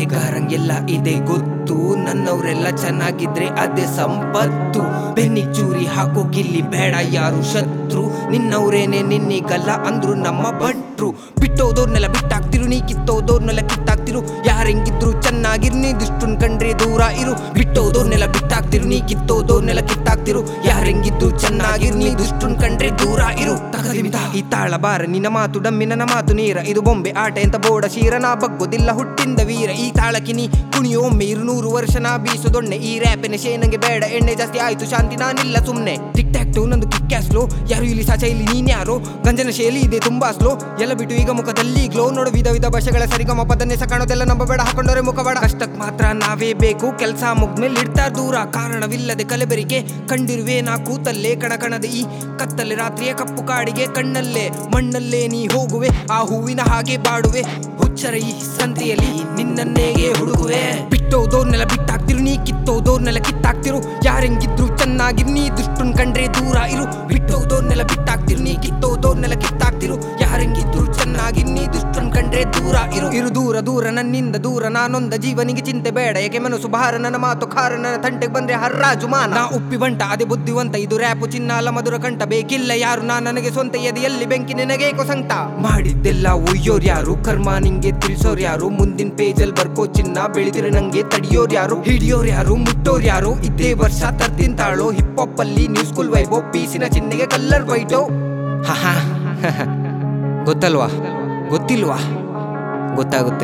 ಹುಡುಗಾರಂಗೆಲ್ಲ ಇದೆ ಗೊತ್ತು ನನ್ನವರೆಲ್ಲ ಚೆನ್ನಾಗಿದ್ರೆ ಅದೇ ಸಂಪತ್ತು ಬೆನ್ನಿಗ್ ಚೂರಿ ಹಾಕೋ ಗಿಲ್ಲಿ ಬೇಡ ಯಾರು ಶತ್ರು ನಿನ್ನವ್ರೇನೆ ನಿನ್ನಿಗಲ್ಲ ಅಂದ್ರು ನಮ್ಮ ಭಟ್ರು ಬಿಟ್ಟೋದೋರ್ನೆಲ್ಲ ಬಿಟ್ಟಾಕ್ತಿರು ನೀ ಕಿತ್ತೋದೋರ್ನೆಲ್ಲ ಕಿತ್ತಾಕ್ತಿರು ಯಾರೆಂಗಿದ್ರು ಚೆನ್ನಾಗಿರ್ನಿ ದುಷ್ಟನ್ ಕಂಡ್ರೆ ದೂರ ಇರು ಬಿಟ್ಟೋದೋರ್ನೆಲ್ಲ ಬಿಟ್ಟಾಕ್ತಿರು ನೀ ಕಿತ್ತೋದೋರ್ನೆಲ್ಲ ಕಿತ್ತಾಕ್ತಿರು ಯಾರೆಂಗಿದ್ರು ಚೆನ್ನಾಗಿರ್ನಿ ದುಷ್ಟನ್ ಕಂಡ್ರೆ ದೂರ ಇರು ತಗದಿಮಿತ ಈ ತಾಳ ಬಾರ ನಿನ್ನ ಮಾತು ಡಮ್ಮಿ ನನ್ನ ಮಾತು ನೀರ ಇದು ಬೊಂಬೆ ಆಟ ಎಂತ ಬೋಡ ಶೀರ ನಾ ಬಗ್ಗೋದಿಲ್ಲ ಹುಟ್ಟಿಂದ ವೀರ ಈ ತಾಳಕಿನಿ ಕುಣಿಯೊಮ್ಮೆ ಇರುನೂರು ವರ್ಷ ನಾ ಬೀಸು ದೊಣ್ಣೆ ಈ ರ್ಯಾಪಿನ ಶೇನಂಗೆ ಬೇಡ ಎಣ್ಣೆ ಜಾಸ್ತಿ ಆಯ್ತು ಶಾಂತಿ ನಾನಿಲ್ಲ ಸುಮ್ನೆ ಟಿಕ್ ಟ್ಯಾಕ್ ಟು ನಂದು ಕಿಕ್ ಸ್ಲೋ ಯಾರು ಇಲ್ಲಿ ಸಾಚ ಇಲ್ಲಿ ನೀನ್ಯಾರೋ ಗಂಜನ ಶೈಲಿ ಇದೆ ತುಂಬಾ ಸ್ಲೋ ಎಲ್ಲ ಬಿಟ್ಟು ಈಗ ಮುಖದಲ್ಲಿ ಗ್ಲೋ ನೋಡು ವಿಧ ವಿಧ ಭಾಷೆಗಳ ಸರಿಗಮ ಪದನ್ನೇ ಕಾಣೋದೆಲ್ಲ ನಮ್ಮ ಬೇಡ ಹಾಕೊಂಡವ್ರೆ ಮುಖ ಬೇಡ ಕಷ್ಟಕ್ ಮಾತ್ರ ನಾವೇ ಬೇಕು ಕೆಲಸ ಮುಗ್ಮೇಲೆ ಇಡ್ತಾರ ದೂರ ಕಾರಣವಿಲ್ಲದೆ ಕಲಬೆರಿಕೆ ಕಂಡಿರುವೆ ನಾ ಕೂತಲ್ಲೇ ಕಣ ಕಣದ ಈ ಕತ್ತಲೆ ರಾತ್ರಿಯ ಕಪ್ಪು ಕಾಡಿಗೆ ಕಣ್ಣಲ್ಲೇ ಮಣ್ಣಲ್ಲೇ ನೀ ಹೋಗುವೆ ಆ ಹೂವಿನ ಹಾಗೆ ಬಾಡುವೆ ಹುಚ್ಚರ ಈ ಸಂತೆಯಲ್ಲಿ ನಿನ್ನನ್ನೇಗೆ ಹುಡುಗುವೆ ಬಿಟ್ಟೋದೋರ್ನೆಲ್ಲ ಬಿಟ್ಟಾಕ್ತಿರು ನೀ ಕಿತ್ತೋದೋರ್ನೆಲ್ಲ ಕಿತ್ತಾಕ್ತಿರು ಯಾರೆಂಗಿದ್ರು ಚೆನ್ನಾಗಿರು ನೀ ದುಷ್ಟನ್ ಕಂಡ್ರೆ ದೂರ ಇರು ಬಿಟ್ಟೋದೋರ್ನೆಲ್ಲ ಬಿಟ್ಟಾಕ್ತಿರು ನೀ ಕಿತ್ತೋದೋರ್ನೆಲ್ಲ ಕಿತ್ತಾಕ್ತಿರು ಯಾರೆಂಗಿದ್ರು ಚೆನ್ನಾಗಿರು ನೀ ದುಷ್ಟನ್ ಕಂಡ್ರೆ ದೂರ ಇರು ಇರು ದೂರ ದೂರ ನನ್ನಿಂದ ದೂರ ನಾನೊಂದ ಜೀವನಿಗೆ ಚಿಂತೆ ಬೇಡ ಏಕೆ ಮನಸ್ಸು ಭಾರ ನನ್ನ ಮಾತು ಖಾರ ನನ್ನ ತಂಟೆಗೆ ಬಂದ್ರೆ ಹರ್ರಾಜು ಮಾನ ನಾ ಉಪ್ಪಿ ಬಂಟ ಅದೇ ಬುದ್ಧಿವಂತ ಇದು ರ್ಯಾಪು ಚಿನ್ನ ಅಲ್ಲ ಮಧುರ ಕಂಠ ಬೇಕಿಲ್ಲ ಯಾರು ನಾ ನನಗೆ ಸ್ವಂತ ಎದೆಯಲ್ಲಿ ಬೆಂಕಿ ನಿನಗೆ ಸಂಕಟ ಮಾಡಿದ್ದೆಲ್ಲ ಒಯ್ಯೋರ್ ಯಾರು ಕರ್ಮ ನಿಂಗೆ ತಿಳಿಸೋರ್ ಯಾರು ಮುಂದಿನ ಪೇಜಲ್ ಬರ್ಕೋ ಚಿನ್ನ ಬೆಳೆದಿರೆ ನಂಗೆ ತಡಿಯೋರ್ ಯಾರು ಹಿಡಿಯೋರ್ ಯಾರು ಮುಟ್ಟೋರ್ ಯಾರು ಇದೇ ವರ್ಷ ತರ್ತಿನ್ ತಾಳೋ ಹಿಪ್ ಹಾಪ್ ಅಲ್ಲಿ ನ್ಯೂ ಸ್ಕೂಲ್ ವೈಬೋ ಪೀಸಿನ ಚಿನ್ನೆಗೆ ಕಲ್ಲರ್ ವೈಟೋ ಹಾ ಗೊತ್ತಲ್ವಾ ಗೊತ್ತಿಲ್ವಾ ಗೊತ್ತಾಗುತ್ತೆ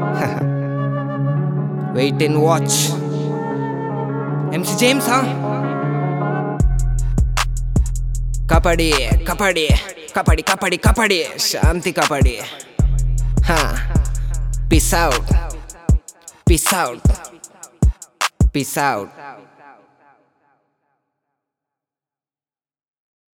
wait and watch M C James ಹಾ ಕಬಡ್ಡಿ ಕಬಡ್ಡಿ ಕಬಡ್ಡಿ ಕಬಡ್ಡಿ ಕಬಡ್ಡಿ ಶಾಂತಿ ಕಬಡ್ಡಿ ಹಾ peace out peace out peace out